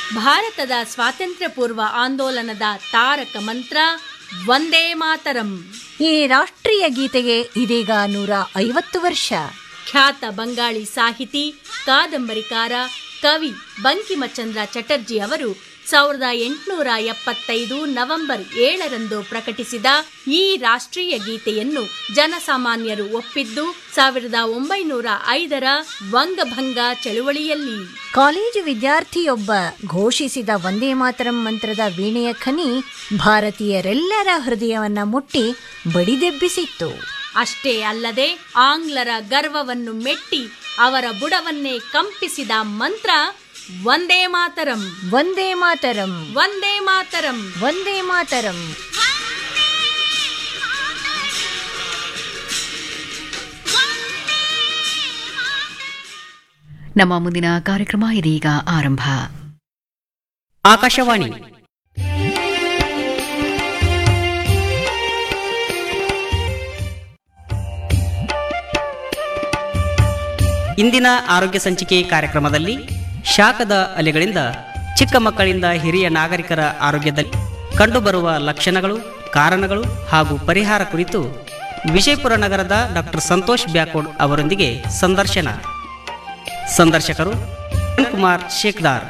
ಭಾರತದ ಸ್ವಾತಂತ್ರ್ಯ ಪೂರ್ವ ಆಂದೋಲನದ ತಾರಕ ಮಂತ್ರ ವಂದೇ ಮಾತರಂ ಈ ರಾಷ್ಟ್ರೀಯ ಗೀತೆಗೆ ಇದೀಗ ನೂರ ಐವತ್ತು ವರ್ಷ ಖ್ಯಾತ ಬಂಗಾಳಿ ಸಾಹಿತಿ ಕಾದಂಬರಿಕಾರ ಕವಿ ಬಂಕಿಮಚಂದ್ರ ಚಟರ್ಜಿ ಅವರು ಸಾವಿರದ ಎಂಟುನೂರ ಎಪ್ಪತ್ತೈದು ನವೆಂಬರ್ ಏಳರಂದು ಪ್ರಕಟಿಸಿದ ಈ ರಾಷ್ಟ್ರೀಯ ಗೀತೆಯನ್ನು ಜನಸಾಮಾನ್ಯರು ಒಪ್ಪಿದ್ದು ಸಾವಿರದ ಒಂಬೈನೂರ ಐದರ ವಂಗಭಂಗ ಚಳುವಳಿಯಲ್ಲಿ ಕಾಲೇಜು ವಿದ್ಯಾರ್ಥಿಯೊಬ್ಬ ಘೋಷಿಸಿದ ವಂದೇ ಮಾತರಂ ಮಂತ್ರದ ವೀಣೆಯ ಖನಿ ಭಾರತೀಯರೆಲ್ಲರ ಹೃದಯವನ್ನ ಮುಟ್ಟಿ ಬಡಿದೆಬ್ಬಿಸಿತ್ತು ಅಷ್ಟೇ ಅಲ್ಲದೆ ಆಂಗ್ಲರ ಗರ್ವವನ್ನು ಮೆಟ್ಟಿ ಅವರ ಬುಡವನ್ನೇ ಕಂಪಿಸಿದ ಮಂತ್ರ ವಂದೇ ಮಾತರಂ ವಂದೇ ಮಾತರಂ ವಂದೇ ಮಾತರಂ ವಂದೇ ಮಾತರಂ ನಮ್ಮ ಮುಂದಿನ ಕಾರ್ಯಕ್ರಮ ಇದೀಗ ಆರಂಭ ಆಕಾಶವಾಣಿ ಇಂದಿನ ಆರೋಗ್ಯ ಸಂಚಿಕೆ ಕಾರ್ಯಕ್ರಮದಲ್ಲಿ ಶಾಖದ ಅಲೆಗಳಿಂದ ಚಿಕ್ಕ ಮಕ್ಕಳಿಂದ ಹಿರಿಯ ನಾಗರಿಕರ ಆರೋಗ್ಯದಲ್ಲಿ ಕಂಡುಬರುವ ಲಕ್ಷಣಗಳು ಕಾರಣಗಳು ಹಾಗೂ ಪರಿಹಾರ ಕುರಿತು ವಿಜಯಪುರ ನಗರದ ಡಾಕ್ಟರ್ ಸಂತೋಷ್ ಬ್ಯಾಕೋಡ್ ಅವರೊಂದಿಗೆ ಸಂದರ್ಶನ ಸಂದರ್ಶಕರು ಕುಮಾರ್ ಶೇಖ್ದಾರ್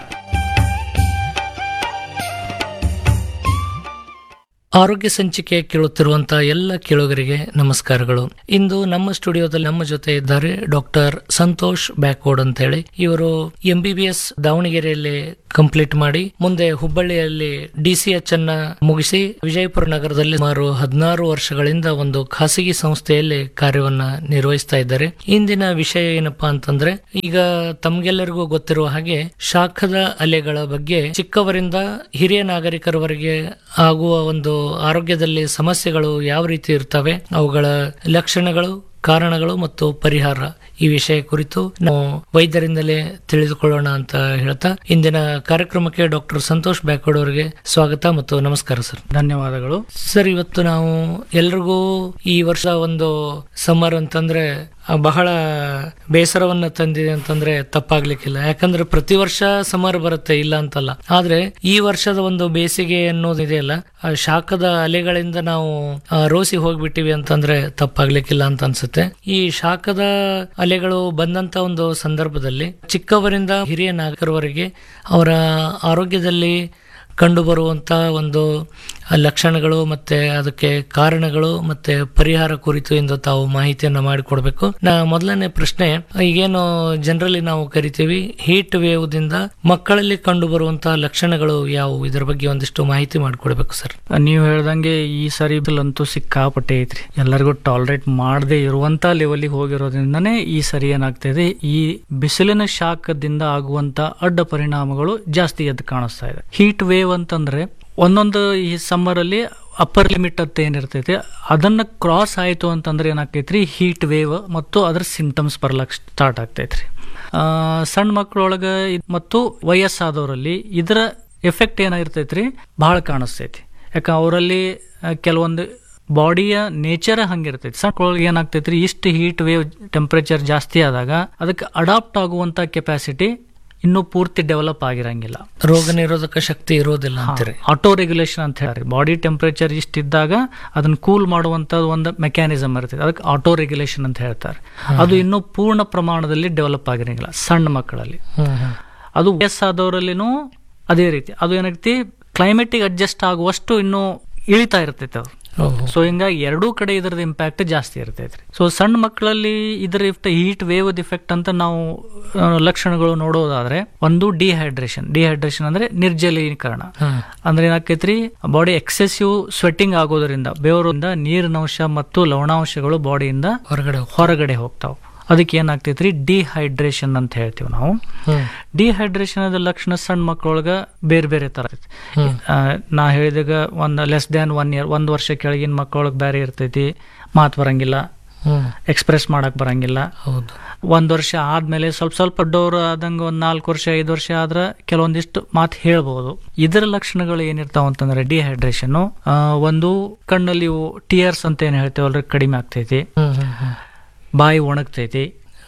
ಆರೋಗ್ಯ ಸಂಚಿಕೆ ಕೇಳುತ್ತಿರುವಂತಹ ಎಲ್ಲ ಕೇಳುಗರಿಗೆ ನಮಸ್ಕಾರಗಳು ಇಂದು ನಮ್ಮ ಸ್ಟುಡಿಯೋದಲ್ಲಿ ನಮ್ಮ ಜೊತೆ ಇದ್ದಾರೆ ಡಾಕ್ಟರ್ ಸಂತೋಷ್ ಬ್ಯಾಕ್ವರ್ಡ್ ಅಂತ ಹೇಳಿ ಇವರು ಎಂ ಬಿ ಬಿ ಎಸ್ ದಾವಣಗೆರೆಯಲ್ಲಿ ಕಂಪ್ಲೀಟ್ ಮಾಡಿ ಮುಂದೆ ಹುಬ್ಬಳ್ಳಿಯಲ್ಲಿ ಡಿ ಸಿ ಎಚ್ ಅನ್ನ ಮುಗಿಸಿ ವಿಜಯಪುರ ನಗರದಲ್ಲಿ ಸುಮಾರು ಹದಿನಾರು ವರ್ಷಗಳಿಂದ ಒಂದು ಖಾಸಗಿ ಸಂಸ್ಥೆಯಲ್ಲಿ ಕಾರ್ಯವನ್ನ ನಿರ್ವಹಿಸ್ತಾ ಇದ್ದಾರೆ ಇಂದಿನ ವಿಷಯ ಏನಪ್ಪಾ ಅಂತಂದ್ರೆ ಈಗ ತಮ್ಗೆಲ್ಲರಿಗೂ ಗೊತ್ತಿರುವ ಹಾಗೆ ಶಾಖದ ಅಲೆಗಳ ಬಗ್ಗೆ ಚಿಕ್ಕವರಿಂದ ಹಿರಿಯ ನಾಗರಿಕರವರೆಗೆ ಆಗುವ ಒಂದು ಆರೋಗ್ಯದಲ್ಲಿ ಸಮಸ್ಯೆಗಳು ಯಾವ ರೀತಿ ಇರ್ತವೆ ಅವುಗಳ ಲಕ್ಷಣಗಳು ಕಾರಣಗಳು ಮತ್ತು ಪರಿಹಾರ ಈ ವಿಷಯ ಕುರಿತು ನಾವು ವೈದ್ಯರಿಂದಲೇ ತಿಳಿದುಕೊಳ್ಳೋಣ ಅಂತ ಹೇಳ್ತಾ ಇಂದಿನ ಕಾರ್ಯಕ್ರಮಕ್ಕೆ ಡಾಕ್ಟರ್ ಸಂತೋಷ್ ಬ್ಯಾಕೋಡ್ ಅವರಿಗೆ ಸ್ವಾಗತ ಮತ್ತು ನಮಸ್ಕಾರ ಸರ್ ಧನ್ಯವಾದಗಳು ಸರ್ ಇವತ್ತು ನಾವು ಎಲ್ರಿಗೂ ಈ ವರ್ಷ ಒಂದು ಸಮ್ಮರ್ ಅಂತಂದ್ರೆ ಆ, ಬಹಳ ಬೇಸರವನ್ನ ತಂದಿದೆ ಅಂತಂದ್ರೆ ತಪ್ಪಾಗ್ಲಿಕ್ಕಿಲ್ಲ ಯಾಕಂದ್ರೆ ಪ್ರತಿ ವರ್ಷ ಸಮರ್ ಬರುತ್ತೆ ಇಲ್ಲ ಅಂತಲ್ಲ ಆದ್ರೆ ಈ ವರ್ಷದ ಒಂದು ಬೇಸಿಗೆ ಅನ್ನೋದಿದೆಯಲ್ಲ ಆ ಶಾಖದ ಅಲೆಗಳಿಂದ ನಾವು ಆ, ರೋಸಿ ಹೋಗ್ಬಿಟ್ಟಿವಿ ಅಂತಂದ್ರೆ ತಪ್ಪಾಗ್ಲಿಕ್ಕಿಲ್ಲ ಅಂತ ಅನ್ಸುತ್ತೆ ಈ ಶಾಖದ ಅಲೆಗಳು ಬಂದಂತ ಒಂದು ಸಂದರ್ಭದಲ್ಲಿ ಚಿಕ್ಕವರಿಂದ ಹಿರಿಯ ನಾಗರಿಕರವರೆಗೆ ಅವರ ಆರೋಗ್ಯದಲ್ಲಿ ಕಂಡುಬರುವಂತ ಒಂದು ಲಕ್ಷಣಗಳು ಮತ್ತೆ ಅದಕ್ಕೆ ಕಾರಣಗಳು ಮತ್ತೆ ಪರಿಹಾರ ಕುರಿತು ಎಂದು ತಾವು ಮಾಹಿತಿಯನ್ನ ಮಾಡಿಕೊಡ್ಬೇಕು ನಾ ಮೊದಲನೇ ಪ್ರಶ್ನೆ ಈಗೇನು ಜನರಲಿ ನಾವು ಕರಿತೀವಿ ಹೀಟ್ ವೇವ್ ದಿಂದ ಮಕ್ಕಳಲ್ಲಿ ಕಂಡು ಬರುವಂತಹ ಲಕ್ಷಣಗಳು ಯಾವುವು ಇದರ ಬಗ್ಗೆ ಒಂದಿಷ್ಟು ಮಾಹಿತಿ ಮಾಡಿಕೊಡ್ಬೇಕು ಸರ್ ನೀವು ಹೇಳ್ದಂಗೆ ಈ ಸರಿ ಬಿಲ್ ಅಂತೂ ಸಿಕ್ಕಾಪಟ್ಟೆ ಐತ್ರಿ ಎಲ್ಲರಿಗೂ ಟಾಲರೇಟ್ ಮಾಡದೆ ಇರುವಂತ ಲೆವೆಲ್ಗೆ ಹೋಗಿರೋದ್ರಿಂದನೇ ಈ ಸರಿ ಏನಾಗ್ತಾ ಇದೆ ಈ ಬಿಸಿಲಿನ ಶಾಖದಿಂದ ಆಗುವಂತ ಅಡ್ಡ ಪರಿಣಾಮಗಳು ಜಾಸ್ತಿ ಎದ್ದು ಕಾಣಿಸ್ತಾ ಇದೆ ಹೀಟ್ ವೇವ್ ಅಂತಂದ್ರೆ ಒಂದೊಂದು ಈ ಸಮ್ಮರ್ ಅಲ್ಲಿ ಅಪ್ಪರ್ ಲಿಮಿಟ್ ಅಂತ ಏನಿರ್ತೈತಿ ಅದನ್ನ ಕ್ರಾಸ್ ಆಯ್ತು ಅಂತಂದ್ರೆ ಏನಾಗ್ತೈತ್ರಿ ಹೀಟ್ ವೇವ್ ಮತ್ತು ಅದ್ರ ಸಿಂಟಮ್ಸ್ ಬರ್ಲಕ್ ಸ್ಟಾರ್ಟ್ ಆಗ್ತೈತ್ರಿ ಆ, ಸಣ್ಣ ಮಕ್ಕಳೊಳಗ ಇದ್- ಮತ್ತು ವಯಸ್ಸಾದವರಲ್ಲಿ ಇದರ ಎಫೆಕ್ಟ್ ಏನಾಗಿರ್ತೈತ್ರಿ ಬಹಳ ಕಾಣಿಸ್ತೈತಿ ಯಾಕ ಅವರಲ್ಲಿ ಕೆಲವೊಂದು ಬಾಡಿಯ ನೇಚರ್ ಹಂಗಿರ್ತೈತಿ ಸಣ್ಣ ಏನಾಗ್ತೈತ್ರಿ ಇಷ್ಟು ಹೀಟ್ ವೇವ್ ಟೆಂಪರೇಚರ್ ಜಾಸ್ತಿ ಆದಾಗ ಅದಕ್ಕೆ ಅಡಾಪ್ಟ್ ಆಗುವಂತ ಕೆಪಾಸಿಟಿ ಇನ್ನೂ ಪೂರ್ತಿ ಡೆವಲಪ್ ಆಗಿರಂಗಿಲ್ಲ ರೋಗ ನಿರೋಧಕ ಶಕ್ತಿ ಇರೋದಿಲ್ಲ ಅಂತೀರಿ ಆಟೋ ರೆಗ್ಯುಲೇಷನ್ ಅಂತ ಹೇಳಿ ಬಾಡಿ ಟೆಂಪರೇಚರ್ ಇಷ್ಟಿದ್ದಾಗ ಅದನ್ನ ಕೂಲ್ ಮಾಡುವಂತ ಒಂದು ಮೆಕ್ಯಾನಿಸಮ್ ಇರ್ತದೆ ಅದಕ್ಕೆ ಆಟೋ ರೆಗ್ಯುಲೇಷನ್ ಅಂತ ಹೇಳ್ತಾರೆ ಅದು ಇನ್ನೂ ಪೂರ್ಣ ಪ್ರಮಾಣದಲ್ಲಿ ಡೆವಲಪ್ ಆಗಿರಂಗಿಲ್ಲ ಸಣ್ಣ ಮಕ್ಕಳಲ್ಲಿ ಹ್ಮ್ ಹ್ಮ್ ಅದು ವಯಸ್ಸಾದವರಲ್ಲಿನೂ ಅದೇ ರೀತಿ ಅದು ಏನಾಗ್ತಿ ಕ್ಲೈಮೇಟಿಗೆ ಅಡ್ಜಸ್ಟ್ ಆಗುವಷ್ಟು ಇನ್ನೂ ಇಳಿತಾ ಇರ್ತೈತೆ ಅದು ಓಹೋ. ಸೊ ಹಿಂಗಾಗಿ ಎರಡೂ ಕಡೆ ಇದರದ ಇಂಪ್ಯಾಕ್ಟ್ ಜಾಸ್ತಿ ಇರ್ತೈತ್ರಿ ಸೊ ಸಣ್ಣ ಮಕ್ಕಳಲ್ಲಿ ಇದರ ಹೀಟ್ ವೇವ್ ಇಫೆಕ್ಟ್ ಅಂತ ನಾವು ಆ, ಲಕ್ಷಣಗಳು ನೋಡೋದಾದ್ರೆ ಒಂದು ಡಿಹೈಡ್ರೇಷನ್ ಡಿಹೈಡ್ರೇಷನ್ ಅಂದ್ರೆ ನಿರ್ಜಲೀಕರಣ ಹ್ಮ್. ಅಂದ್ರೆ ಏನಾಕೈತ್ರಿ ಬಾಡಿ ಎಕ್ಸೆಸಿವ್ ಸ್ವೆಟ್ಟಿಂಗ್ ಆಗೋದ್ರಿಂದ ಬೆವರಿಂದ ನೀರಿನ ಅಂಶ ಮತ್ತು ಲವಣಾಂಶಗಳು ಬಾಡಿಯಿಂದ ಹೊರಗಡೆ ಹೋಗ್- ಹೊರಗಡೆ ಹೋಗ್ತಾವ ಅದಕ್ಕೆ ಏನಾಗ್ತೈತ್ರಿ ಡಿಹೈಡ್ರೇಷನ್ ಅಂತ ಹೇಳ್ತೀವಿ ನಾವು ಹ್ಮ್. ಡಿಹೈಡ್ರೇಷನ್ ಅದ ಲಕ್ಷಣ ಸಣ್ಣ ಮಕ್ಕಳೊಳಗ ಬೇರೆ ಬೇರೆ ತರ ಇರ್ತೈತಿ ಆ, ನಾ ಹೇಳಿದಾಗ ಒಂದ್ ಲೆಸ್ ದ್ಯಾನ್ ಒನ್ ಇಯರ್ ಒಂದ್ ವರ್ಷ ಕೆಳಗಿನ ಮಕ್ಕಳೊಳಗೆ ಬೇರೆ ಇರ್ತೈತಿ ಮಾತು ಬರಂಗಿಲ್ಲ ಹ್ಮ್ ಎಕ್ಸ್ಪ್ರೆಸ್ ಮಾಡಕ್ ಬರಂಗಿಲ್ಲ ಹೌದು ಒಂದ್ ವರ್ಷ ಆದ್ಮೇಲೆ ಸ್ವಲ್ಪ ಸ್ವಲ್ಪ ಡೋರ್ ಆದಂಗ ಒಂದ್ ನಾಲ್ಕು ವರ್ಷ ಐದು ವರ್ಷ ಆದ್ರ ಕೆಲವೊಂದಿಷ್ಟು ಮಾತು ಹೇಳ್ಬಹುದು ಇದರ ಲಕ್ಷಣಗಳು ಏನಿರ್ತಾವ ಅಂತಂದ್ರೆ ಡಿಹೈಡ್ರೇಷನ್ ಒಂದು ಕಣ್ಣಲ್ಲಿ ಟಿಯರ್ಸ್ ಅಂತ ಏನ್ ಹೇಳ್ತೇವಲ್ರಿ ಕಡಿಮೆ ಆಗ್ತೈತಿ ಹ್ಮ್ ಹ್ಮ್ ಹ್ಮ್ ಬಾಯಿ ಒಣಗ್ತೈತಿ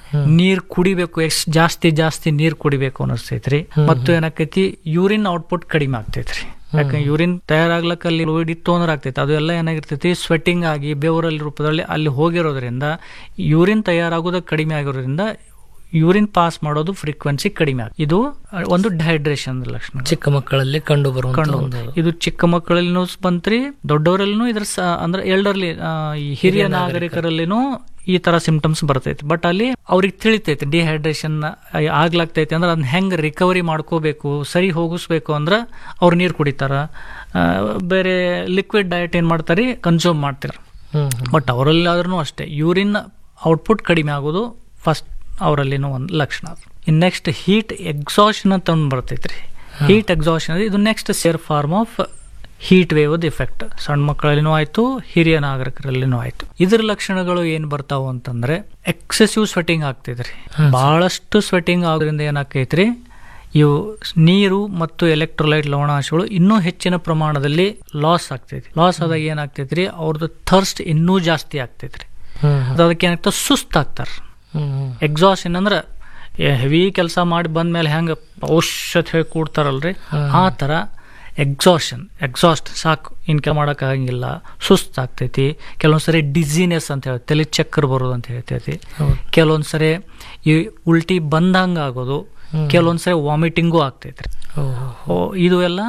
ನೀರ್ ಕುಡಿಬೇಕು ಎಷ್ಟ್ ಜಾಸ್ತಿ ಜಾಸ್ತಿ ನೀರ್ ಕುಡಿಬೇಕು ಅನಿಸ್ತೈತ್ರಿ ಮತ್ತು ಏನಾಕೈತಿ ಯೂರಿನ್ ಔಟ್ಪುಟ್ ಕಡಿಮೆ ಆಗ್ತೈತ್ರಿ ಯಾಕಂದ್ರೆ ಯೂರಿನ್ ತಯಾರಾಗ್ಲಕ್ಕ ಅಲ್ಲಿ ಫ್ಲೂಯಿಡ್ ಇತ್ತು ಅಂದ್ರೆ ಆಗ್ತೈತಿ ಅದು ಎಲ್ಲ ಏನಾಗಿರ್ತೈತಿ ಸ್ವೆಟ್ಟಿಂಗ್ ಆಗಿ ಬೆವರಲ್ಲಿ ರೂಪದಲ್ಲಿ ಅಲ್ಲಿ ಹೋಗಿರೋದ್ರಿಂದ ಯೂರಿನ್ ತಯಾರಾಗೋದು ಕಡಿಮೆ ಆಗಿರೋದ್ರಿಂದ ಯೂರಿನ್ ಪಾಸ್ ಮಾಡೋದು ಫ್ರೀಕ್ವೆನ್ಸಿ ಕಡಿಮೆ ಆಗ ಇದು ಒಂದು ಡಿಹೈಡ್ರೇಷನ್ ಲಕ್ಷಣ ಚಿಕ್ಕ ಮಕ್ಕಳಲ್ಲಿ ಕಂಡು ಬರುವಂತ ಕಂಡು ಒಂದು ಇದು ಚಿಕ್ಕ ಮಕ್ಕಳಲ್ಲಿನೂ ಬಂತ್ರಿ ದೊಡ್ಡವರಲ್ಲಿನೂ ಇದ್ರ ಸ- ಅಂದ್ರೆ ಎಲ್ಡರ್ಲಿ ಈ ಹಿರಿಯ ನಾಗರಿಕರಲ್ಲಿನೂ ಈ ತರ ಸಿಂಪ್ಟಮ್ಸ್ ಬರ್ತೈತಿ ಬಟ್ ಅಲ್ಲಿ ಅವ್ರಿಗೆ ತಿಳಿತೈತಿ ಡಿಹೈಡ್ರೇಷನ್ ಆಗ್ಲಾಗ್ತೈತಿ ಅಂದ್ರೆ ಅದನ್ನ ಹೆಂಗ್ ರಿಕವರಿ ಮಾಡ್ಕೋಬೇಕು ಸರಿ ಹೋಗಿಸ್ಬೇಕು ಅಂದ್ರೆ ಅವ್ರು ನೀರು ಕುಡಿತಾರ ಆ, ಬೇರೆ ಲಿಕ್ವಿಡ್ ಡಯಟ್ ಏನ್ ಮಾಡ್ತಾರೆ ಕನ್ಸ್ಯೂಮ್ ಮಾಡ್ತಾರ ಹ್ಮ್ ಬಟ್ ಅವರಲ್ಲಿ ಆದ್ರೂ ಅಷ್ಟೇ ಯೂರಿನ್ ಔಟ್ಪುಟ್ ಕಡಿಮೆ ಆಗೋದು ಫಸ್ಟ್ ಅವರಲ್ಲಿನೂ ಒಂದು ಲಕ್ಷಣ ಇನ್ ನೆಕ್ಸ್ಟ್ ಹೀಟ್ ಎಕ್ಸಾಷನ್ ಅಂತ ಒಂದು ಬರ್ತೈತ್ರಿ ಹೀಟ್ ಎಕ್ಸಾಷನ್ ಇದು next severe form of heat wave effect ಸಣ್ಣ ಮಕ್ಕಳಲ್ಲಿನೂ ಆಯ್ತು ಹಿರಿಯ ನಾಗರಿಕರಲ್ಲಿನೂ ಆಯ್ತು ಇದ್ರ ಲಕ್ಷಣಗಳು ಏನ್ ಬರ್ತಾವ ಅಂತಂದ್ರೆ ಎಕ್ಸೆಸಿವ್ ಸ್ವೆಟಿಂಗ್ ಆಗ್ತೈತ್ರಿ ಬಹಳಷ್ಟು ಸ್ವೆಟಿಂಗ್ ಆಗೋದ್ರಿಂದ ಏನಾಕೈತ್ರಿ ಇವು ನೀರು ಮತ್ತು ಎಲೆಕ್ಟ್ರೋಲೈಟ್ ಲವಣಾಂಶಗಳು ಇನ್ನೂ ಹೆಚ್ಚಿನ ಪ್ರಮಾಣದಲ್ಲಿ ಲಾಸ್ ಆಗ್ತೈತಿ ಲಾಸ್ ಆದಾಗ ಏನಾಗ್ತೈತ್ರಿ ಅವ್ರದ್ದು ಥರ್ಸ್ಟ್ ಇನ್ನೂ ಜಾಸ್ತಿ ಆಗ್ತೈತ್ರಿ ಹ್ಮ್ ಅದು ಅದಕ್ಕೆ ಏನಾಗ್ತದೆ ಸುಸ್ತಾಗ್ತಾರ ಹ್ಮ್ ಹ್ಮ್ ಎಕ್ಸಾಷನ್ ಅಂದ್ರೆ ಹೆವಿ ಕೆಲಸ ಮಾಡಿ ಬಂದ್ಮೇಲೆ ಹೆಂಗ ಔಷಧ ಹೇಳಿ ಕೂಡ್ತಾರಲ್ರಿ ಆ ತರ ಎಕ್ಸಾಷನ್ ಎಕ್ಸಾಸ್ಟ್ ಸಾಕು ಇನ್ ಕೆಲ ಮಾಡೋಕ್ಕಾಗಂಗಿಲ್ಲ ಸುಸ್ತಾಗ್ತೈತಿ ಕೆಲವೊಂದ್ಸರಿ ಡಿಸಿನೆಸ್ ಅಂತ ಹೇಳಿ ತಲೆ ಚಕ್ಕರ್ ಬರೋದು ಅಂತ ಹೇಳ್ತೈತಿ ಕೆಲವೊಂದ್ಸರಿ ಈ ಉಲ್ಟಿ ಬಂದಂಗ ಆಗೋದು ಕೆಲವೊಂದ್ಸರಿ ವಾಮಿಟಿಂಗು ಆಗ್ತೈತ್ರಿ ಓಹೋ. ಓ, ಇದು ಎಲ್ಲ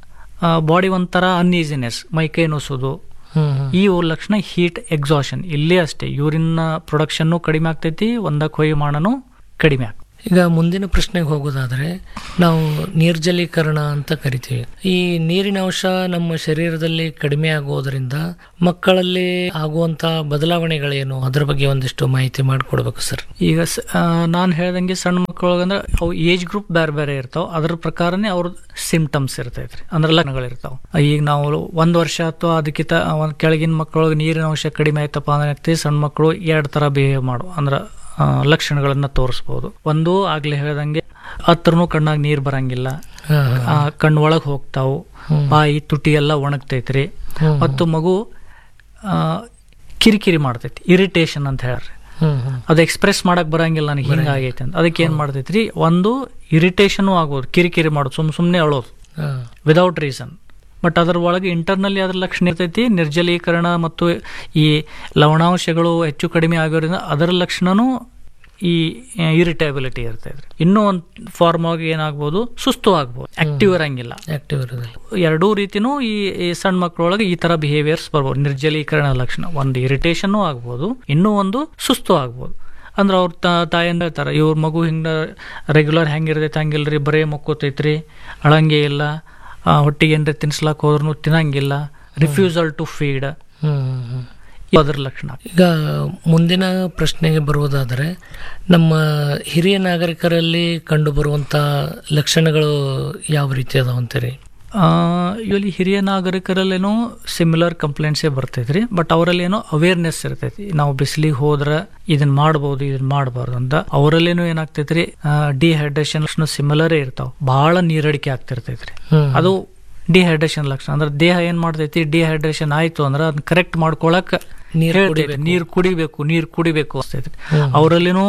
ಬಾಡಿ ಒಂಥರ ಅನ್ಈಸಿನೆಸ್ ಮೈಕೈ ನೋಸೋದು ಹ್ಮ್ ಹ್ಮ್ ಈ ಲಕ್ಷಣ ಹೀಟ್ ಎಕ್ಸಾಷನ್ ಇಲ್ಲೇ ಅಷ್ಟೇ ಯೂರಿನ್ ಪ್ರೊಡಕ್ಷನ್ನು ಕಡಿಮೆ ಆಗ್ತೈತಿ ಒಂದಕ್ಕೆ ಹೊಯ್ಮಾನನು ಕಡಿಮೆ ಆಗ್ತೈತಿ ಈಗ ಮುಂದಿನ ಪ್ರಶ್ನೆಗೆ ಹೋಗೋದಾದ್ರೆ ನಾವು ನಿರ್ಜಲೀಕರಣ ಅಂತ ಕರಿತೀವಿ ಈ ನೀರಿನ ಅಂಶ ನಮ್ಮ ಶರೀರದಲ್ಲಿ ಕಡಿಮೆ ಆಗೋದ್ರಿಂದ ಮಕ್ಕಳಲ್ಲಿ ಆಗುವಂತ ಬದಲಾವಣೆಗಳೇನು ಅದ್ರ ಬಗ್ಗೆ ಒಂದಿಷ್ಟು ಮಾಹಿತಿ ಮಾಡಿಕೊಡ್ಬೇಕು ಸರ್ ಈಗ ನಾನು ಹೇಳ್ದಂಗೆ ಸಣ್ಣ ಮಕ್ಕಳೊಳಗಂದ್ರೆ ಅವು ಏಜ್ ಗ್ರೂಪ್ ಬೇರೆ ಬೇರೆ ಇರ್ತಾವ ಅದ್ರ ಪ್ರಕಾರನೇ ಅವ್ರ ಸಿಂಪ್ಟಮ್ಸ್ ಇರ್ತೈತ್ರಿ ಅಂದ್ರೆ ಲಕ್ಷಣಗಳಿರ್ತಾವ ಈಗ ನಾವು ಒಂದ್ ವರ್ಷ ಅಥವಾ ಅದಕ್ಕಿಂತ ಒಂದ್ ಕೆಳಗಿನ ಮಕ್ಕಳೊಳಗೆ ನೀರಿನ ಅಂಶ ಕಡಿಮೆ ಆಯ್ತಪ್ಪ ಅಂದ್ರೆ ಏನಾಗ್ತೈತಿ, ಸಣ್ಣ ಮಕ್ಕಳು ಎರಡ್ ತರ ಬಿಹೇವ್ ಮಾಡು ಅಂದ್ರ ಆ, ಲಕ್ಷಣಗಳನ್ನ ತೋರಿಸ್ಬೋದು ಒಂದು ಆಗ್ಲೇ ಹೇಳ್ದಂಗೆ ಹತ್ರನೂ ಕಣ್ಣಾಗ ನೀರ್ ಬರಂಗಿಲ್ಲ ಆ, ಕಣ್ಣು ಒಳಗ್ ಹೋಗ್ತಾವು ಬಾಯಿ ತುಟಿ ಎಲ್ಲ ಒಣಗ್ತೈತ್ರಿ ಮತ್ತು ಮಗು ಆ, ಕಿರಿಕಿರಿ ಮಾಡ್ತೈತಿ ಇರಿಟೇಷನ್ ಅಂತ ಹೇಳ್ರಿ ಹ್ಮ್ ಹ್ಮ್ ಅದು ಎಕ್ಸ್ಪ್ರೆಸ್ ಮಾಡಕ್ ಬರಂಗಿಲ್ಲ ನನಗೆ ಹಿಂಗಾಗೈತೆ ಅಂತ ಅದಕ್ಕೆ ಏನ್ ಮಾಡ್ತೈತ್ರಿ ಒಂದು ಇರಿಟೇಷನ್ ಆಗ್ಬೋದು ಕಿರಿಕಿರಿ ಮಾಡೋದು ಸುಮ್ ಸುಮ್ನೆ ಅಳೋದು ಹಾ. ವಿದೌಟ್ ರೀಸನ್ ಬಟ್ ಅದರ ಒಳಗೆ ಇಂಟರ್ನಲ್ಲಿ ಅದ್ರ ಲಕ್ಷಣ ಇರ್ತೈತಿ ನಿರ್ಜಲೀಕರಣ ಮತ್ತು ಈ ಲವಣಾಂಶಗಳು ಹೆಚ್ಚು ಕಡಿಮೆ ಆಗೋದ್ರಿಂದ ಅದರ ಲಕ್ಷಣನೂ ಈ ಇರಿಟೇಬಿಲಿಟಿ ಇರ್ತೈತ್ರಿ ಇನ್ನೂ ಒಂದು ಫಾರ್ಮ್ ಆಗಿ ಏನಾಗ್ಬೋದು ಸುಸ್ತು ಆಗ್ಬೋದು ಆಕ್ಟಿವ್ ಇರಂಗಿಲ್ಲ ಆಕ್ಟಿವ್ ಇರೋದಿಲ್ಲ ಎರಡೂ ರೀತಿನೂ ಈ ಈ ಸಣ್ಣ ಮಕ್ಕಳೊಳಗೆ ಈ ತರ ಬಿಹೇವಿಯರ್ಸ್ ಬರ್ಬೋದು ನಿರ್ಜಲೀಕರಣ ಲಕ್ಷಣ ಒಂದು ಇರಿಟೇಷನ್ ಆಗ್ಬೋದು ಇನ್ನೂ ಒಂದು ಸುಸ್ತು ಆಗ್ಬೋದು ಅಂದ್ರೆ ಅವ್ರ ತಾಯಿಂದ ಹೇಳ್ತಾರೆ ಇವ್ರ ಮಗು ಹಿಂಗ ರೆಗ್ಯುಲರ್ ಹೆಂಗಿರ್ತೈತೆ ಹಂಗಿಲ್ರಿ ಬರೇ ಮಕ್ಕೋತೈತ್ರಿ ಅಳಂಗೆ ಇಲ್ಲ ಆ, ಹೊಟ್ಟಿಗೆ ಏನ್ರಿ ತಿನ್ಸ್ಲಾಕ್ ಹೋದ್ರೂ ತಿನ್ನಂಗಿಲ್ಲ refusal to feed hmm hmm hmm ಅದ್ರ ಲಕ್ಷಣ ಈಗ ಮುಂದಿನ ಪ್ರಶ್ನೆಗೆ ಬರುವುದಾದರೆ ನಮ್ಮ ಹಿರಿಯ ನಾಗರಿಕರಲ್ಲಿ ಕಂಡು ಬರುವಂತ ಲಕ್ಷಣಗಳು ಯಾವ ರೀತಿ ಅದಾವ ಅಂತೀರಿ ಇಲ್ಲಿ ಹಿರಿಯ ನಾಗರಿಕರಲ್ಲೇನೋ ಸಿಮಿಲರ್ ಕಂಪ್ಲೇಂಟ್ಸೇ ಬರ್ತೈತ್ರಿ ಬಟ್ ಅವರಲ್ಲೇನೋ ಅವೇರ್ನೆಸ್ ಇರ್ತೈತಿ ನಾವು ಬಿಸಿಲಿಗೆ ಹೋದ್ರ ಇದನ್ನ ಮಾಡ್ಬೋದು ಇದನ್ನ ಮಾಡಬಾರ್ದು ಅಂತ ಅವರಲ್ಲೇನೋ ಏನಾಗ್ತೈತ್ರಿ ಡಿಹೈಡ್ರೇಷನ್ ಸಿಮಿಲರೇ ಇರ್ತಾವ ಬಹಳ ನೀರಡಿಕೆ ಆಗ್ತಿರ್ತೈತ್ರಿ ಹ್ಮ್. ಅದು ಡಿಹೈಡ್ರೇಷನ್ ಲಕ್ಷಣ ಅಂದ್ರೆ ದೇಹ ಏನ್ ಮಾಡ್ತೈತಿ ಡಿಹೈಡ್ರೇಷನ್ ಆಯ್ತು ಅಂದ್ರೆ ಅದನ್ನ ಕರೆಕ್ಟ್ ಮಾಡ್ಕೊಳಕ್ ನೀರ್ ಹೇಳ್ತೈತಿ. ನೀರ್ ಕುಡಿಬೇಕು ನೀರ್ ಕುಡಿಬೇಕು ಅನ್ಸ್ತೈತಿ ಅವರಲ್ಲಿನೂ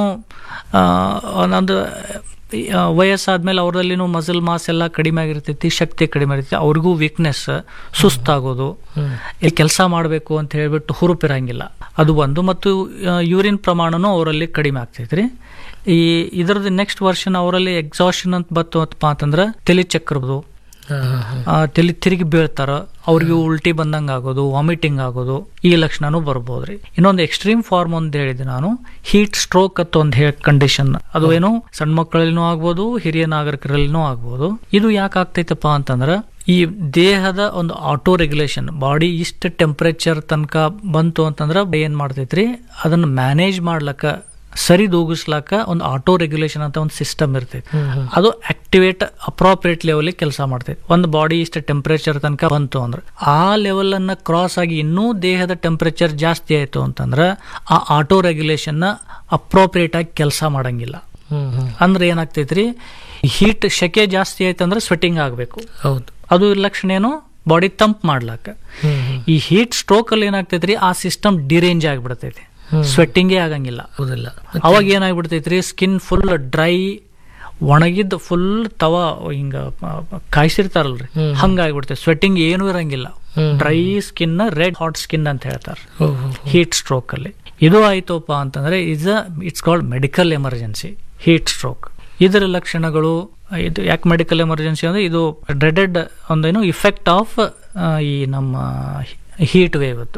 ಒಂದೊಂದು ಆ, ವಯಸ್ಸಾದ್ಮೇಲೆ ಅವರಲ್ಲಿನೂ ಮಸಲ್ ಮಾಸ್ ಎಲ್ಲ ಕಡಿಮೆ ಆಗಿರ್ತೈತಿ ಶಕ್ತಿ ಕಡಿಮೆ ಇರ್ತೈತಿ ಅವ್ರಿಗೂ ವೀಕ್ನೆಸ್ ಸುಸ್ತಾಗೋದು ಇಲ್ಲಿ ಕೆಲಸ ಮಾಡಬೇಕು ಅಂತ ಹೇಳ್ಬಿಟ್ಟು ಹುರುಪಿರಂಗಿಲ್ಲ ಅದು ಒಂದು ಮತ್ತು ಯೂರಿನ್ ಪ್ರಮಾಣನೂ ಅವರಲ್ಲಿ ಕಡಿಮೆ ಆಗ್ತೈತ್ರಿ ಈ ಇದ್ರದ್ದು ನೆಕ್ಸ್ಟ್ ವರ್ಷನ್ ಅವರಲ್ಲಿ ಎಕ್ಸಾಷನ್ ಅಂತ ಬತ್ತು ಅಂತಂದ್ರೆ ತಲೆ ಚಕ್ರದು ಹಾ, ಹಾ, ಹಾ. ಆ, ತಲೆ ತಿರುಗಿ ಬೀಳ್ತಾರ ಅವ್ರಿಗೆ ಉಲ್ಟಿ ಬಂದಂಗ ಆಗೋದು ವಾಮಿಟಿಂಗ್ ಆಗೋದು ಈ ಲಕ್ಷಣನೂ ಬರ್ಬೋದ್ರಿ ಇನ್ನೊಂದು ಎಕ್ಸ್ಟ್ರೀಮ್ ಫಾರ್ಮ್ ಅಂತ ಹೇಳಿದೆ ನಾನು ಹೀಟ್ ಸ್ಟ್ರೋಕ್ ಅಂತ ಒಂದು ಹೇ ಕಂಡೀಷನ್ ಅದು ಏನು ಸಣ್ಣ ಮಕ್ಕಳಲ್ಲಿನೂ ಆಗ್ಬೋದು ಹಿರಿಯ ನಾಗರಿಕರಲ್ಲಿನೂ ಆಗ್ಬೋದು ಇದು ಯಾಕೆ ಆಗ್ತೈತಪ್ಪ ಅಂತಂದ್ರ ಈ ದೇಹದ ಒಂದು ಆಟೋ ರೆಗ್ಯುಲೇಷನ್ ಬಾಡಿ ಇಷ್ಟ ಟೆಂಪರೇಚರ್ ತನಕ ಬಂತು ಅಂತಂದ್ರ ಏನ್ ಮಾಡ್ತೈತ್ರಿ ಅದನ್ನ ಮ್ಯಾನೇಜ್ ಮಾಡ್ಲಕ್ಕ ಸರಿದೂಗಿಸ್ಲಾಕ ಒಂದು ಆಟೋ ರೆಗ್ಯುಲೇಷನ್ ಅಂತ ಒಂದು ಸಿಸ್ಟಮ್ ಇರ್ತೈತಿ ಅದು ಆಕ್ಟಿವೇಟ್ ಅಪ್ರಾಪ್ರಿಯೇಟ್ ಲೆವೆಲ್ ಕೆಲಸ ಮಾಡ್ತೈತಿ ಒಂದು ಬಾಡಿ ಇಷ್ಟ ಟೆಂಪರೇಚರ್ ತನಕ ಬಂತು ಅಂದ್ರೆ ಆ ಲೆವೆಲ್ ಅನ್ನ ಕ್ರಾಸ್ ಆಗಿ ಇನ್ನೂ ದೇಹದ ಟೆಂಪರೇಚರ್ ಜಾಸ್ತಿ ಆಯ್ತು ಅಂತಂದ್ರೆ ಆ ಆಟೋ ರೆಗ್ಯುಲೇಷನ್ ನ ಅಪ್ರೋಪ್ರಿಯೇಟ್ ಆಗಿ ಕೆಲಸ ಮಾಡಂಗಿಲ್ಲ ಹ್ಮ್ ಹ್ಮ್ ಅಂದ್ರೆ ಏನಾಗ್ತೈತ್ರಿ ಹೀಟ್ ಶೆಕೆ ಜಾಸ್ತಿ ಆಯ್ತಂದ್ರೆ ಸ್ವೆಟಿಂಗ್ ಆಗಬೇಕು ಹೌದು ಅದು ಲಕ್ಷಣ ಏನು ಬಾಡಿ ತಂಪ್ ಮಾಡ್ಲಾಕ ಹ್ಮ್ ಹ್ಮ್ ಈ ಹೀಟ್ ಸ್ಟ್ರೋಕ್ ಅಲ್ಲಿ ಏನಾಗ್ತೈತ್ರಿ ಆ ಸಿಸ್ಟಮ್ ಡಿರೇಂಜ್ ಆಗಿಬಿಡ್ತೈತಿ ಸ್ವೆಟ್ಟಿಂಗೇ ಆಗಂಗಿಲ್ಲ ಹೌದಿಲ್ಲ ಅವಾಗ ಏನಾಗ್ಬಿಡ್ತೈತ್ರಿ ಸ್ಕಿನ್ ಫುಲ್ ಡ್ರೈ ಒಣಗಿದ್ದು ಫುಲ್ ತವ ಹಿಂಗ ಕಾಯಿಸಿರ್ತಾರಲ್ರಿ ಹಂಗಾಗ್ಬಿಡ್ತೈತೆ ಸ್ವೆಟ್ಟಿಂಗ್ ಏನೂ ಇರಂಗಿಲ್ಲ dry skin red hot skin ಅಂತ ಹೇಳ್ತಾರೆ ಹೀಟ್ ಸ್ಟ್ರೋಕ್ ಅಲ್ಲಿ ಇದು ಆಯ್ತಪ್ಪ ಅಂತಂದ್ರೆ is it's called medical emergency heat stroke ಇದರ ಲಕ್ಷಣಗಳು ಇದು ಯಾಕೆ ಮೆಡಿಕಲ್ ಎಮರ್ಜೆನ್ಸಿ ಅಂದ್ರೆ ಇದು ಡ್ರೆಡೆಡ್ ಒಂದೇನು ಇಫೆಕ್ಟ್ ಆಫ್ ಈ ನಮ್ಮ ಹೀಟ್ ವೇವ್ ಅದು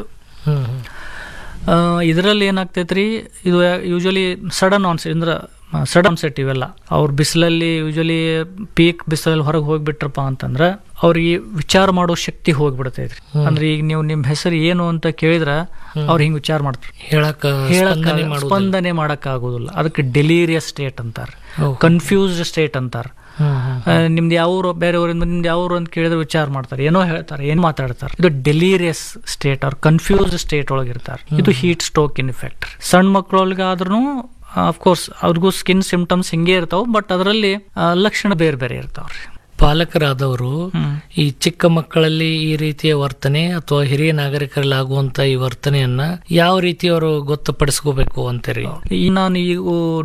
ಇದರಲ್ಲಿ ಏನಾಗ್ತೈತ್ರಿ ಇದು ಯೂಶಲಿ ಸಡನ್ ಆನ್ಸೆಟ್ ಅಂದ್ರೆ ಸಡನ್ ಆನ್ಸೆಟ್ ಇವೆಲ್ಲ ಅವ್ರ ಬಿಸಿಲಲ್ಲಿ ಯೂಶಲಿ ಪೀಕ್ ಬಿಸಿಲಲ್ಲಿ ಹೊರಗೆ ಹೋಗ್ಬಿಟ್ರಪ್ಪ ಅಂತಂದ್ರೆ ಅವ್ರಿಗೆ ವಿಚಾರ ಮಾಡೋ ಶಕ್ತಿ ಹೋಗ್ಬಿಡ್ತೈತ್ರಿ ಅಂದ್ರೆ ಈಗ ನೀವು ನಿಮ್ಮ ಹೆಸರು ಏನು ಅಂತ ಕೇಳಿದ್ರ ಅವ್ರು ಹಿಂಗ್ ವಿಚಾರ ಮಾಡ್ತಾರೆ ಹೇಳಕ್ ಹೇಳಕ್ ಸ್ಪಂದನೆ ಮಾಡೋದಿಲ್ಲ. ಸ್ಪಂದನೆ ಮಾಡಕ್ ಆಗುದಿಲ್ಲ ಅದಕ್ಕೆ ಡೆಲೀರಿಯಸ್ ಸ್ಟೇಟ್ ಅಂತಾರೆ ಕನ್ಫ್ಯೂಸ್ಡ್ ಸ್ಟೇಟ್ ಅಂತಾರೆ ನಿಮ್ದು ಯಾವ ಊರು ಬೇರೆ ಊರಿಂದ ನಿಮ್ದು ಯಾವ ಊರು ಅಂತ ಕೇಳಿದ್ರೆ ವಿಚಾರ ಮಾಡ್ತಾರೆ ಏನೋ ಹೇಳ್ತಾರೆ ಏನ್ ಮಾತಾಡ್ತಾರೆ ಇದು ಡೆಲೀರಿಯಸ್ ಸ್ಟೇಟ್ ಅವ್ರ ಕನ್ಫ್ಯೂಸ್ಡ್ ಸ್ಟೇಟ್ ಒಳಗಿರ್ತಾರೆ ಇದು ಹೀಟ್ ಸ್ಟ್ರೋಕ್ ಇನ್ ಇಫೆಕ್ಟ್ ಸಣ್ಣ ಮಕ್ಕಳೊಳಗಾದ್ರೂ ಅಫ್ಕೋರ್ಸ್ ಅವ್ರಿಗೂ ಸ್ಕಿನ್ ಸಿಂಪ್ಟಮ್ಸ್ ಹಿಂಗೆ ಇರ್ತಾವ ಬಟ್ ಅದರಲ್ಲಿ ಲಕ್ಷಣ ಬೇರೆ ಬೇರೆ ಇರ್ತಾವ್ರಿ ಪಾಲಕರಾದವರು ಈ ಚಿಕ್ಕ ಮಕ್ಕಳಲ್ಲಿ ಈ ರೀತಿಯ ವರ್ತನೆ ಅಥವಾ ಹಿರಿಯ ನಾಗರಿಕರಲ್ಲಿ ಆಗುವಂತ ಈ ವರ್ತನೆಯನ್ನ ಯಾವ ರೀತಿ ಅವರು ಗೊತ್ತುಪಡಿಸ್ಕೋಬೇಕು ಅಂತೀರಿ ಈ ನಾನು ಈ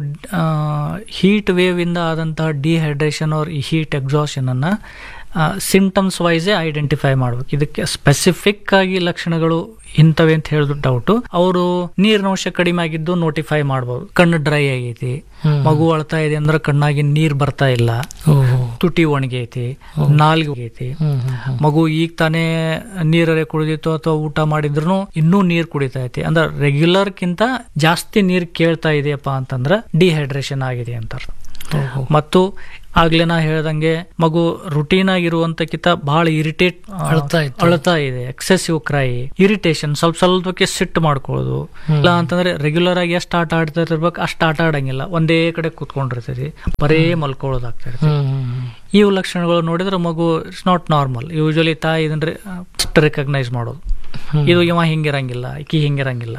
ಹೀಟ್ ವೇವ್ ಇಂದ ಆದಂತಹ ಡಿಹೈಡ್ರೇಷನ್ ಅವ್ರ ಈ ಹೀಟ್ ಎಕ್ಸಾಷನ್ ಅನ್ನ ಸಿಂಪ್ಟಮ್ಸ್ ವೈಸೇ ಐಡೆಂಟಿಫೈ ಮಾಡ್ಬೇಕು ಇದಕ್ಕೆ ಸ್ಪೆಸಿಫಿಕ್ ಆಗಿ ಲಕ್ಷಣಗಳು ಇಂಥವೆ ಅಂತ ಹೇಳಿದ್ರು ಡೌಟ್ ಅವರು ನೀರಿನಂಶ ಕಡಿಮೆ ಆಗಿದ್ದು ನೋಟಿಫೈ ಮಾಡ್ಬೋದು ಕಣ್ಣು ಡ್ರೈ ಆಗೈತಿ ಮಗು ಅಳ್ತಾ ಇದೆ ಅಂದ್ರೆ ಕಣ್ಣಾಗಿ ನೀರ್ ಬರ್ತಾ ಇಲ್ಲ ತುಟಿ ಒಣಗೈತಿ ನಾಲ್ಗೆ ಹೋಗೈತಿ ಮಗು ಈಗ ತಾನೇ ನೀರರೆ ಕುಡಿದಿತ್ತು ಅಥವಾ ಊಟ ಮಾಡಿದ್ರು ಇನ್ನೂ ನೀರ್ ಕುಡಿತಾ ಐತಿ ಅಂದ್ರೆ ರೆಗ್ಯುಲರ್ ಕಿಂತ ಜಾಸ್ತಿ ನೀರ್ ಕೇಳ್ತಾ ಇದೆಯಪ್ಪ ಅಂತಂದ್ರೆ ಡಿಹೈಡ್ರೇಷನ್ ಆಗಿದೆ ಅಂತ ಅರ್ಥ. ಮತ್ತು ಆಗ್ಲೇ ನಾ ಹೇಳ್ದಂಗೆ ಮಗು ರುಟೀನ್ ಆಗಿರುವಂತಕ್ಕಿಂತ ಬಹಳ ಇರಿಟೇಟ್ ಅಳ್ತಾ ಇತ್ತು. ಅಳ್ತಾ ಇದೆ ಎಕ್ಸೆಸಿವ್ ಕ್ರೈ ಇರಿಟೇಷನ್ ಸ್ವಲ್ಪ ಸ್ವಲ್ಪಕ್ಕೆ ಸಿಟ್ಟು ಮಾಡ್ಕೊಳ್ಳೋದು ಇಲ್ಲ ಅಂತಂದ್ರೆ ರೆಗ್ಯುಲರ್ ಆಗಿ ಎಷ್ಟು ಆಟ ಆಡ್ತಾ ಇರ್ಬೇಕು ಅಷ್ಟು ಆಟ ಆಡಂಗಿಲ್ಲ ಒಂದೇ ಕಡೆ ಕೂತ್ಕೊಂಡಿರ್ತೈತಿ ಬರೇ ಮಲ್ಕೊಳ್ಳೋದಾಗ್ತಾ ಇರ್ತೈತಿ ಇವು ಲಕ್ಷಣಗಳು ನೋಡಿದ್ರೆ ಮಗು ಇಟ್ಸ್ ನಾಟ್ ನಾರ್ಮಲ್ ಯೂಶಲಿ ತಾಯಿ ಇದಂದ್ರೆ ಫಸ್ಟ್ ರೆಕಗ್ನೈಸ್ ಮಾಡೋದು ಇದು ಇವ ಹಿಂಗಿರಂಗಿಲ್ಲ ಈಕಿ ಹಿಂಗಿರಂಗಿಲ್ಲ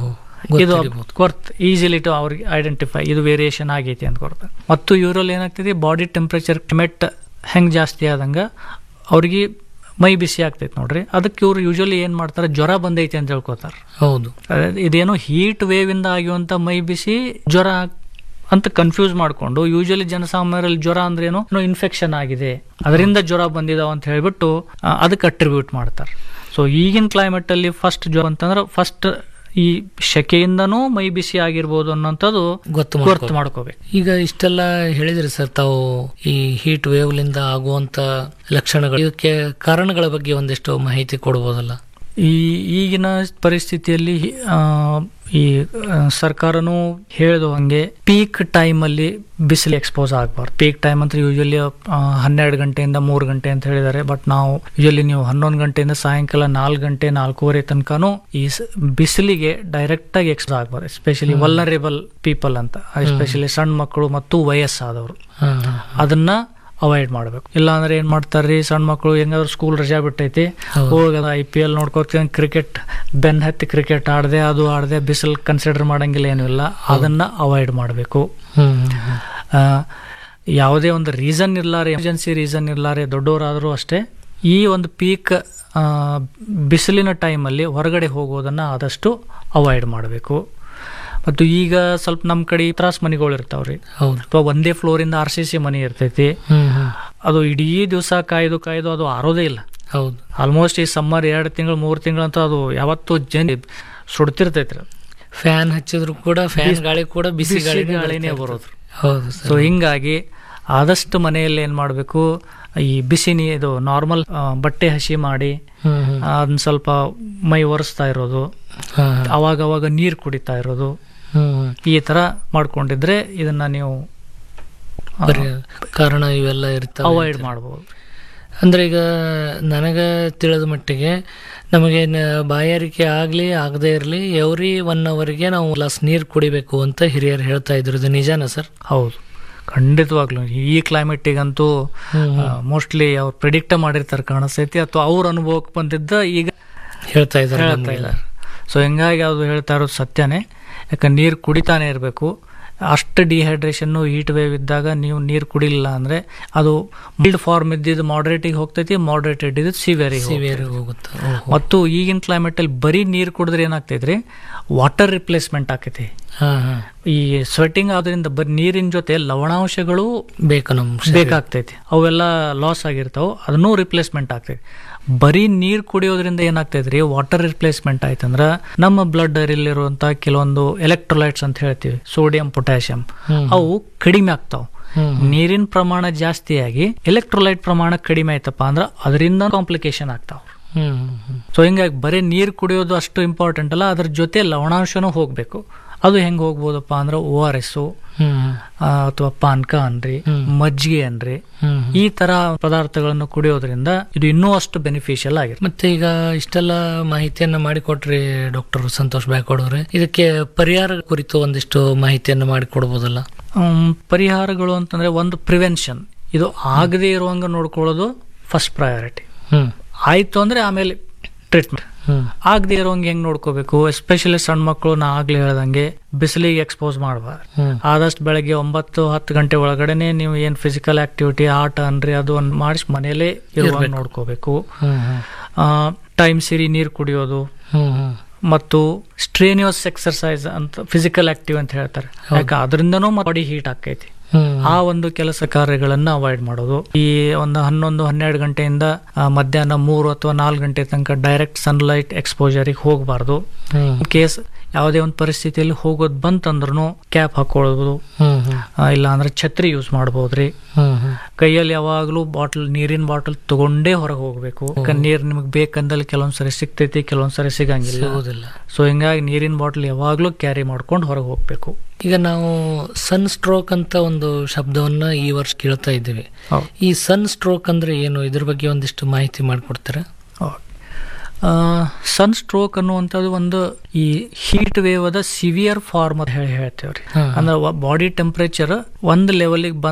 ಇದು ಕೊರ್ತ್ ಈಸಿಲಿ ಟು ಅವ್ರಿಗೆ ಐಡೆಂಟಿಫೈ ಇದು ವೇರಿಯೇಷನ್ ಆಗೈತಿ ಅಂತ ಕೊಡ್ತಾರೆ ಮತ್ತು ಇವರಲ್ಲಿ ಏನಾಗ್ತೈತಿ ಬಾಡಿ ಟೆಂಪ್ರೇಚರ್ ಕ್ಲೈಮೇಟ್ ಹೆಂಗ್ ಜಾಸ್ತಿ ಆದಂಗ ಅವ್ರಿಗೆ ಮೈ ಬಿಸಿ ಆಗ್ತೈತಿ ನೋಡ್ರಿ ಅದಕ್ಕೆ ಇವ್ರು ಯೂಶಲಿ ಏನ್ ಮಾಡ್ತಾರೆ ಜ್ವರ ಬಂದೈತಿ ಅಂತ ಹೇಳ್ಕೊತಾರೆ ಹೌದು ಅದೇ ಇದೇನೋ ಹೀಟ್ ವೇವ್ ಇಂದ ಆಗಿರುವಂತ ಮೈ ಬಿಸಿ ಜ್ವರ ಅಂತ ಕನ್ಫ್ಯೂಸ್ ಮಾಡ್ಕೊಂಡು ಯೂಶಲಿ ಜನಸಾಮಾನ್ಯರಲ್ಲಿ ಜ್ವರ ಅಂದ್ರೆ ಏನೋ ಏನೋ ಇನ್ಫೆಕ್ಷನ್ ಆಗಿದೆ ಅದರಿಂದ ಜ್ವರ ಬಂದಿದಾವ ಅಂತ ಹೇಳ್ಬಿಟ್ಟು ಆ, ಅದಕ್ಕೆ ಅಟ್ರಿಬ್ಯೂಟ್ ಮಾಡ್ತಾರೆ ಸೊ ಈಗಿನ ಕ್ಲೈಮೇಟ್ ಅಲ್ಲಿ ಫಸ್ಟ್ ಜ್ವರ ಅಂತಂದ್ರೆ ಫಸ್ಟ್ ಈ ಶೆಕೆಯಿಂದನೂ ಮೈ ಬಿಸಿ ಆಗಿರ್ಬೋದು ಅನ್ನೋಂಥದ್ದು ಗೊತ್ತು ಗೊತ್ತು ಮಾಡ್ಕೋಬೇಕು ಈಗ ಇಷ್ಟೆಲ್ಲ ಹೇಳಿದ್ರಿ ಸರ್ ತಾವು ಈ ಹೀಟ್ ವೇವ್ಲಿಂದ ಆಗುವಂತ ಲಕ್ಷಣಗಳು ಇದಕ್ಕೆ ಕಾರಣಗಳ ಬಗ್ಗೆ ಒಂದಿಷ್ಟು ಮಾಹಿತಿ ಕೊಡ್ಬೋದಲ್ಲ ಈ ಈಗಿನ ಪರಿಸ್ಥಿತಿಯಲ್ಲಿ ಆ, ಈ ಆ, ಸರ್ಕಾರನೂ ಹೇಳಿದ ಹಂಗೆ ಪೀಕ್ ಟೈಮ್ ಅಲ್ಲಿ ಬಿಸಿಲು ಎಕ್ಸ್ಪೋಸ್ ಆಗಬಾರ್ದು ಪೀಕ್ ಟೈಮ್ ಅಂತ ಯೂಶಲಿ ಹನ್ನೆರಡು ಗಂಟೆಯಿಂದ ಮೂರು ಗಂಟೆ ಅಂತ ಹೇಳಿದ್ದಾರೆ ಬಟ್ ನಾವು ಯೂಶಲಿ ನೀವು ಹನ್ನೊಂದು ಗಂಟೆಯಿಂದ ಸಾಯಂಕಾಲ ನಾಲ್ಕು ಗಂಟೆ ನಾಲ್ಕೂವರೆ ತನಕನೂ ಈ ಸ- ಬಿಸಿಲಿಗೆ ಡೈರೆಕ್ಟ್ ಆಗಿ ಎಕ್ಸ್ಪೋಸ್ ಆಗಬಾರ್ದು ಎಸ್ಪೆಷಲಿ ವಲ್ನರೇಬಲ್ ಪೀಪಲ್ ಅಂತ ಎಸ್ಪೆಷಲಿ ಸಣ್ಣ ಮಕ್ಕಳು ಮತ್ತು ವಯಸ್ಸಾದವರು ಅದನ್ನ ಅವಾಯ್ಡ್ ಮಾಡ್ಬೇಕು ಇಲ್ಲ ಅಂದ್ರೆ ಏನ್ ಮಾಡ್ತಾರ್ರಿ ಸಣ್ಣ ಮಕ್ಕಳು ಹೆಂಗಾದ್ರು ಸ್ಕೂಲ್ ರಜಾ ಬಿಟ್ಟೈತಿ ಹೋಗದ ಐ ಪಿ ಎಲ್ ನೋಡ್ಕೋತೀನಿ ಕ್ರಿಕೆಟ್ ಬೆನ್ ಹತ್ತಿ ಕ್ರಿಕೆಟ್ ಆಡದೆ ಅದು ಆಡದೆ ಬಿಸಿಲು ಕನ್ಸಿಡರ್ ಮಾಡಂಗಿಲ್ಲ ಏನೂ ಇಲ್ಲ ಅದನ್ನ ಅವಾಯ್ಡ್ ಮಾಡಬೇಕು ಯಾವುದೇ ಒಂದು ರೀಸನ್ ಇರ್ಲಾರೆ ಎಮರ್ಜೆನ್ಸಿ ರೀಸನ್ ಇರ್ಲಾರೆ ದೊಡ್ಡವರಾದರೂ ಅಷ್ಟೇ ಈ ಒಂದು ಪೀಕ್ ಬಿಸಿಲಿನ ಟೈಮಲ್ಲಿ ಹೊರಗಡೆ ಹೋಗೋದನ್ನ ಆದಷ್ಟು ಅವಾಯ್ಡ್ ಮಾಡಬೇಕು ಮತ್ತು ಈಗ ಸ್ವಲ್ಪ ನಮ್ಮ ಕಡೆ ತ್ರಾಸ್ ಮನೆಗಳು ಇರ್ತಾವ್ರಿ ಹೌದು ಅಥವಾ ಒಂದೇ ಫ್ಲೋರಿಂದ ಆರ್ ಸಿ ಸಿ ಮನೆ ಇರ್ತೈತಿ ಅದು ಇಡೀ ದಿವಸ ಕಾಯ್ದು ಕಾಯ್ದು ಅದು ಆರೋದೇ ಇಲ್ಲ ಹೌದು ಆಲ್ಮೋಸ್ಟ್ ಈ ಸಮ್ಮರ್ ಎರಡು ತಿಂಗಳು ಮೂರು ತಿಂಗಳು ಅಂತ ಅದು ಯಾವತ್ತೂ ಜನ ಸುಡ್ತಿರ್ತೈತ್ರಿ ಫ್ಯಾನ್ ಹಚ್ಚಿದ್ರು ಕೂಡ ಫ್ಯಾನ್ ಗಾಳಿ ಕೂಡ ಬಿಸಿ ಬಿಸಿ ಗಾಳಿ ಗಾಳಿನೇ ಬರೋದು ಹೌದು ಸೊ ಹಿಂಗಾಗಿ ಆದಷ್ಟು ಮನೆಯಲ್ಲಿ ಏನ್ ಮಾಡಬೇಕು ಈ ಬಿಸಿ ನೀ ಇದು ನಾರ್ಮಲ್ ಬಟ್ಟೆ ಹಸಿ ಮಾಡಿ ಹ್ಮ್ ಹ್ಮ್ ಅದನ್ನ ಸ್ವಲ್ಪ ಮೈ ಒರೆಸ್ತಾ ಇರೋದು ಹಾ, ಹಾ. ಅವಾಗ ಅವಾಗ ನೀರು ಕುಡಿತಾ ಇರೋದು ಹ್ಮ್ ಹ್ಮ್. ಈ ತರ ಮಾಡ್ಕೊಂಡಿದ್ರೆ ಇದನ್ನ ನೀವು ಬರೀ ಕಾರಣ ಇವೆಲ್ಲ ಇರ್ತಾವೆ ಅವಾಯ್ಡ್ ಮಾಡಬಹುದು ಅಂದ್ರೆ ಈಗ ನನಗೆ ತಿಳಿದ ಮಟ್ಟಿಗೆ ನಮಗೆ ನ- ಬಾಯಾರಿಕೆ ಆಗ್ಲಿ ಆಗದೆ ಇರಲಿ ಎವ್ರಿ ಒನ್ ಅವರ್ಗೆ ನಾವು ಗ್ಲಾಸ್ ನೀರು ಕುಡಿಬೇಕು ಅಂತ ಹಿರಿಯರು ಹೇಳ್ತಾ ಇದ್ರು ಇದು ನಿಜಾನ ಸರ್ ಹೌದು ಖಂಡಿತವಾಗ್ಲೂ ಈ ಕ್ಲೈಮೇಟಿಗಂತೂ ಮೋಸ್ಟ್ಲಿ ಅವ್ರು ಪ್ರಿಡಿಕ್ಟ್ ಮಾಡಿರ್ತಾರೆ ಕಾಣಿಸ್ತೈತಿ ಅಥವಾ ಅವ್ರ ಅನುಭವಕ್ಕೆ ಬಂದಿದ್ದ ಈಗ ಹೇಳ್ತಾ ಇದ್ದಾರೆ ಹೇಳ್ತಾ ಇದ್ದಾರೆ ಸೊ ಹಿಂಗಾಗಿ ಅದು ಹೇಳ್ತಾ ಇರೋದು ಸತ್ಯನೇ ಯಾಕಂದ್ರೆ ನೀರು ಕುಡಿತಾನೆ ಇರಬೇಕು ಅಷ್ಟು ಡಿಹೈಡ್ರೇಷನ್ ಹೀಟ್ ವೇವ್ ಇದ್ದಾಗ ನೀವು ನೀರು ಕುಡಿಲಿಲ್ಲ ಅಂದ್ರೆ ಅದು ಮಿಲ್ಡ್ ಫಾರ್ಮ್ ಇದ್ದಿದ್ದು ಮಾಡ್ರೇಟಿಗೆ ಹೋಗ್ತೈತಿ ಮಾಡ್ರೇಟೆಡ್ ಇದ್ದು ಸಿವಿಯರಿಗೆ ಸಿವಿಯರ್ ಹೋಗುತ್ತೆ ಓಹೋ. ಮತ್ತು ಈಗಿನ ಕ್ಲೈಮೇಟ್ ಅಲ್ಲಿ ಬರೀ ನೀರು ಕುಡಿದ್ರೆ ಏನಾಗ್ತೈತ್ರಿ ವಾಟರ್ ರಿಪ್ಲೇಸ್ಮೆಂಟ್ ಆಕೈತಿ ಹಾ ಹಾ ಈ ಸ್ವೆಟ್ಟಿಂಗ್ ಆದ್ರಿಂದ ಬರೀ ನೀರಿನ ಜೊತೆ ಲವಣಾಂಶಗಳು ಬೇಕು ನಮ್ ಶರೀರ. ಬೇಕಾಗ್ತೈತಿ ಅವೆಲ್ಲ ಲಾಸ್ ಆಗಿರ್ತಾವ ಅದನ್ನೂ ರಿಪ್ಲೇಸ್ಮೆಂಟ್ ಆಗ್ತೈತಿ ಬರೀ ನೀರ್ ಕುಡಿಯೋದ್ರಿಂದ ಏನಾಗ್ತೈತ್ರಿ ವಾಟರ್ ರಿಪ್ಲೇಸ್ಮೆಂಟ್ ಆಯ್ತಂದ್ರ ನಮ್ಮ ಬ್ಲಡ್ ಇರುವಂತ ಕೆಲವೊಂದು ಎಲೆಕ್ಟ್ರೋಲೈಟ್ಸ್ ಅಂತ ಹೇಳ್ತೀವಿ ಸೋಡಿಯಂ ಪೊಟ್ಯಾಷಿಯಂ ಅವು ಕಡಿಮೆ ಆಗ್ತಾವ ನೀರಿನ ಪ್ರಮಾಣ ಜಾಸ್ತಿಯಾಗಿ ಎಲೆಕ್ಟ್ರೋಲೈಟ್ ಪ್ರಮಾಣ ಕಡಿಮೆ ಆಯ್ತಪ್ಪ ಅಂದ್ರ ಅದರಿಂದ ಕಾಂಪ್ಲಿಕೇಶನ್ ಆಗ್ತಾವ ಹ್ಮ್ ಹ್ಮ್, ಹ್ಮ್. ಸೊ ಹಿಂಗಾಗಿ ಬರೀ ನೀರು ಕುಡಿಯೋದು ಅಷ್ಟು ಇಂಪಾರ್ಟೆಂಟ್ ಅಲ್ಲ ಅದ್ರ ಜೊತೆ ಲವಣಾಂಶನೂ ಹೋಗ್ಬೇಕು ಅದು ಹೆಂಗ್ ಹೋಗ್ಬೋದಪ್ಪ ಅಂದ್ರೆ ಓ ಆರ್ ಎಸ್ ಹ್ಮ್ ಅಥವಾ ಪಾನ್ಕ ಅನ್ರಿ ಮಜ್ಜಿಗೆ ಅನ್ರಿ ಹ್ಮ್ ಈ ತರ ಪದಾರ್ಥಗಳನ್ನು ಕುಡಿಯೋದ್ರಿಂದ ಇದು ಇನ್ನೂ ಅಷ್ಟು ಬೆನಿಫಿಷಿಯಲ್ ಆಗಿರುತ್ತೆ ಮತ್ತೆ ಈಗ ಇಷ್ಟೆಲ್ಲ ಮಾಹಿತಿಯನ್ನ ಮಾಡಿಕೊಟ್ರಿ ಡಾಕ್ಟರ್ ಸಂತೋಷ್ ಬ್ಯಾಕೋಡವ್ರೆ ಇದಕ್ಕೆ ಪರಿಹಾರ ಕುರಿತು ಒಂದಿಷ್ಟು ಮಾಹಿತಿಯನ್ನ ಮಾಡಿಕೊಡ್ಬೋದಲ್ಲ ಹ್ಮ್, ಪರಿಹಾರಗಳು ಅಂತಂದ್ರೆ ಒಂದು ಪ್ರಿವೆನ್ಷನ್ ಇದು ಆಗದೇ ಇರುವಂಗ ನೋಡ್ಕೊಳ್ಳೋದು ಫಸ್ಟ್ ಪ್ರಯಾರಿಟಿ ಹ್ಮ್ ಆಯ್ತು ಅಂದ್ರೆ ಆಮೇಲೆ ಟ್ರೀಟ್ಮೆಂಟ್ ಹ್ಮ್ ಆಗದೆ ಇರೋಂಗೆ ಹೆಂಗ್ ನೋಡ್ಕೋಬೇಕು ಎಸ್ಪೆಷಲಿ ಸಣ್ಣ ಮಕ್ಕಳು ನಾ ಆಗ್ಲೇ ಹೇಳ್ದಂಗೆ ಬಿಸಿಲಿಗೆ ಎಕ್ಸ್ಪೋಸ್ ಮಾಡಬಾರ್ದು ಹ್ಮ್. ಆದಷ್ಟು ಬೆಳಗ್ಗೆ ಒಂಬತ್ತು ಹತ್ತು ಗಂಟೆ ಒಳಗಡೆನೆ ನೀವು ಏನ್ ಫಿಸಿಕಲ್ ಆಕ್ಟಿವಿಟಿ ಆಟ ಅನ್ರಿ ಅದು ಒಂದು ಮಾಡಿಸಿ ಮನೇಲೆ ಇರುವಾಗ ನೋಡ್ಕೋಬೇಕು ಹ್ಮ್ ಹ್ಮ್ ಟೈಮ್ ಸಿರಿ ನೀರು ಕುಡಿಯೋದು ಹ್ಮ್ ಹ್ಮ್ ಮತ್ತು ಸ್ಟ್ರೇನಿಯಸ್ ಎಕ್ಸರ್ಸೈಸ್ ಅಂತ ಫಿಸಿಕಲ್ ಆಕ್ಟಿವ್ ಅಂತ ಹೇಳ್ತಾರೆ ಯಾಕೆ ಅದರಿಂದನೂ ಬಾಡಿ ಹೀಟ್ ಆಕೈತಿ ಹ್ಮ್ ಆ ಒಂದು ಕೆಲಸ ಕಾರ್ಯಗಳನ್ನ ಅವಾಯ್ಡ್ ಮಾಡೋದು ಈ ಒಂದು ಹನ್ನೊಂದು ಹನ್ನೆರಡು ಗಂಟೆಯಿಂದ ಆ, ಮಧ್ಯಾಹ್ನ ಮೂರು ಅಥವಾ ನಾಲ್ಕು ಗಂಟೆ ತನಕ ಡೈರೆಕ್ಟ್ ಸನ್ಲೈಟ್ ಎಕ್ಸ್ಪೋಜರಿಗೆ ಹೋಗಬಾರ್ದು ಹ್ಮ್ ಕೇಸ್ ಯಾವುದೇ ಒಂದು ಪರಿಸ್ಥಿತಿಯಲ್ಲಿ ಹೋಗೋದು ಬಂತಂದ್ರೂ ಕ್ಯಾಪ್ ಹಾಕೊಳ್ಳೋದು ಹ್ಮ್ ಹ್ಮ್ ಆ, ಇಲ್ಲ ಅಂದ್ರೆ ಛತ್ರಿ ಯೂಸ್ ಮಾಡ್ಬೋದ್ರಿ ಹ್ಮ್ ಹ್ಮ್ ಕೈಯಲ್ಲಿ ಯಾವಾಗಲೂ ಬಾಟಲ್ ನೀರಿನ ಬಾಟಲ್ ತಗೊಂಡೇ ಹೊರಗೆ ಹೋಗ್ಬೇಕು ನೀರು ನಿಮಗೆ ಬೇಕಂದಲ್ಲಿ ಕೆಲವೊಂದ್ಸರಿ ಸಿಗ್ತೈತಿ ಕೆಲವೊಂದ್ಸರಿ ಸಿಗಂಗಿಲ್ಲ ಸಿಗೋದಿಲ್ಲ ಸೊ ಹಿಂಗಾಗಿ ನೀರಿನ ಬಾಟಲ್ ಯಾವಾಗಲೂ ಕ್ಯಾರಿ ಮಾಡ್ಕೊಂಡು ಹೊರಗೆ ಹೋಗ್ಬೇಕು ಈಗ ನಾವು ಸನ್ ಸ್ಟ್ರೋಕ್ ಅಂತ ಒಂದು ಶಬ್ದವನ್ನ ಈ ವರ್ಷ ಕೇಳ್ತಾ ಇದ್ದೀವಿ ಹೌದು. ಈ ಸನ್ ಸ್ಟ್ರೋಕ್ ಅಂದ್ರೆ ಏನು ಇದ್ರ ಬಗ್ಗೆ ಒಂದಿಷ್ಟು ಮಾಹಿತಿ ಮಾಡಿಕೊಡ್ತೀರಾ ಸನ್ ಸ್ಟ್ರೋಕ್ ಅನ್ನುವಂಥದ್ದು ಒಂದು ಈ ಹೀಟ್ ವೇವ್ ಅದ ಸಿವಿಯರ್ ಫಾರ್ಮ್ ಅಂತ ಹೇಳಿ ಹೇಳ್ತೇವ್ರಿ ಹಾ. ಅಂದ್ರೆ ಬಾಡಿ ಟೆಂಪರೇಚರ್ ಒಂದ್ ಲೆವೆಲ್ಗೆ